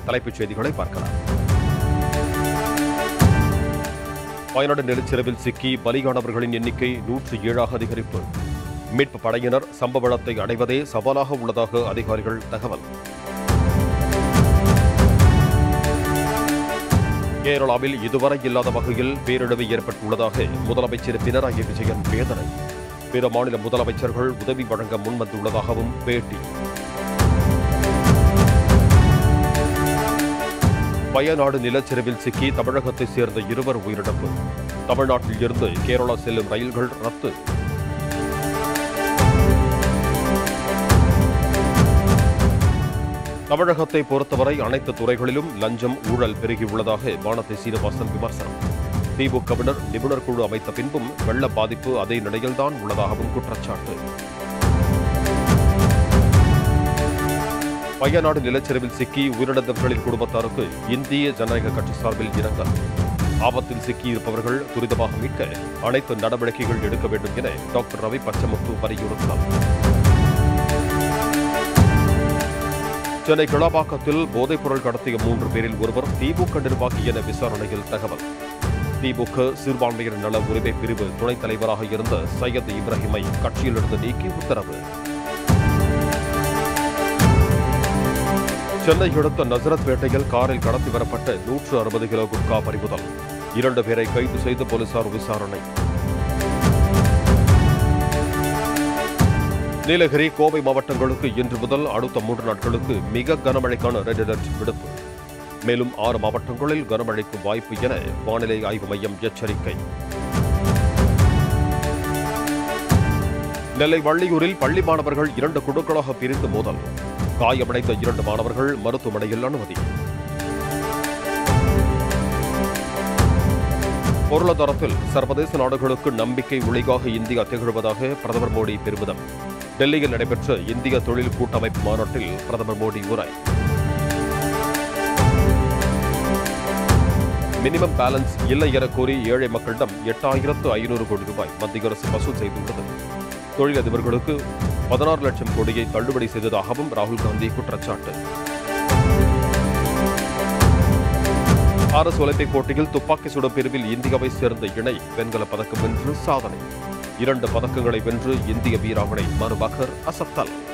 தலைப்புச் செய்திகளை பார்க்கலாம் வயநாடு நிலச்சரிவில் சிக்கி பலியானவர்களின் எண்ணிக்கை நூற்று ஏழாக அதிகரிப்பு மீட்பு படையினர் சம்பவ இடத்தை அடைவதே சவாலாக உள்ளதாக அதிகாரிகள் தகவல் கேரளாவில் இதுவரை இல்லாத வகையில் பேரிழவு ஏற்பட்டுள்ளதாக முதலமைச்சர் பினராயி விஜயன் வேதனை பிற மாநில முதலமைச்சர்கள் உதவி வழங்க முன்வந்துள்ளதாகவும் பேட்டி வயநாடு நிலச்சரிவில் சிக்கி தமிழகத்தைச் சேர்ந்த இருவர் உயிரிழப்பு தமிழ்நாட்டில் இருந்து கேரளா செல்லும் ரயில்கள் ரத்து தமிழகத்தை பொறுத்தவரை அனைத்து துறைகளிலும் லஞ்சம் ஊழல் பெருகியுள்ளதாக வானதி சீனிவாசன் விமர்சனம் திமுகவினர் நிபுணர் குழு அமைத்த பின்பும் வெள்ள பாதிப்பு அதே நிலையில்தான் உள்ளதாகவும் குற்றச்சாட்டு வயநாடு நிலச்சரிவில் சிக்கி உயிரிழந்தவர்களின் குடும்பத்தாருக்கு இந்திய ஜனநாயக கட்சி சார்பில் இரங்கல் ஆபத்தில் சிக்கியிருப்பவர்கள் துரிதமாக மீட்க அனைத்து நடவடிக்கைகள் எடுக்க வேண்டும் என டாக்டர் ரவி பச்சமுத்து வலியுறுத்தினார் சென்னை கிளாபாக்கத்தில் போதைப்பொருள் கடத்திய மூன்று பேரில் ஒருவர் திமுக நிர்வாகி என விசாரணையில் தகவல் திமுக சிறுபான்மையர் நல உரிமை பிரிவு துணைத் தலைவராக இருந்த சையத் இப்ராஹிமை கட்சியிலிருந்து நீக்கி உத்தரவு சென்னை அடுத்த நசரத்பேட்டையில் காரில் கடத்தி வரப்பட்ட நூற்று அறுபது கிலோ குட்கா பறிமுதல் இரண்டு பேரை கைது செய்து போலீசார் விசாரணை நீலகிரி கோவை மாவட்டங்களுக்கு இன்று முதல் அடுத்த மூன்று நாட்களுக்கு மிக கனமழைக்கான ரெட் அலர்ட் விடுப்பு மேலும் ஆறு மாவட்டங்களில் கனமழைக்கு வாய்ப்பு என வானிலை ஆய்வு மையம் எச்சரிக்கை நெல்லை வள்ளியூரில் பள்ளி மாணவர்கள் இரண்டு குழுக்களாக பிரிந்து மோதல் காயமடைந்த இரண்டு மாணவர்கள் மருத்துவமனையில் அனுமதி பொருளாதாரத்தில் சர்வதேச நாடுகளுக்கு நம்பிக்கை ஒளிகாக இந்தியா திகழ்வதாக பிரதமர் மோடி பெருமிதம் டெல்லியில் நடைபெற்ற இந்திய தொழில் கூட்டமைப்பு மாநாட்டில் பிரதமர் மோடி உரை மினிமம் பேலன்ஸ் இல்லை என கூறி ஏழை மக்களிடம் எட்டாயிரத்து ஐநூறு கோடி ரூபாய் மத்திய அரசு வசூல் செய்துள்ளது தொழிலதிபர்களுக்கு பதினாறு லட்சம் கோடியை தள்ளுபடி செய்ததாகவும் ராகுல் காந்தி குற்றச்சாட்டு அரசு ஒலிம்பிக் போட்டியில் துப்பாக்கி சுடும் பிரிவில் இந்தியாவை சேர்ந்த இணை வெண்கலப் பதக்கம் வென்று சாதனை இரண்டு பதக்கங்களை வென்று இந்திய வீராங்கனை மனு பக்கர் அசத்தல்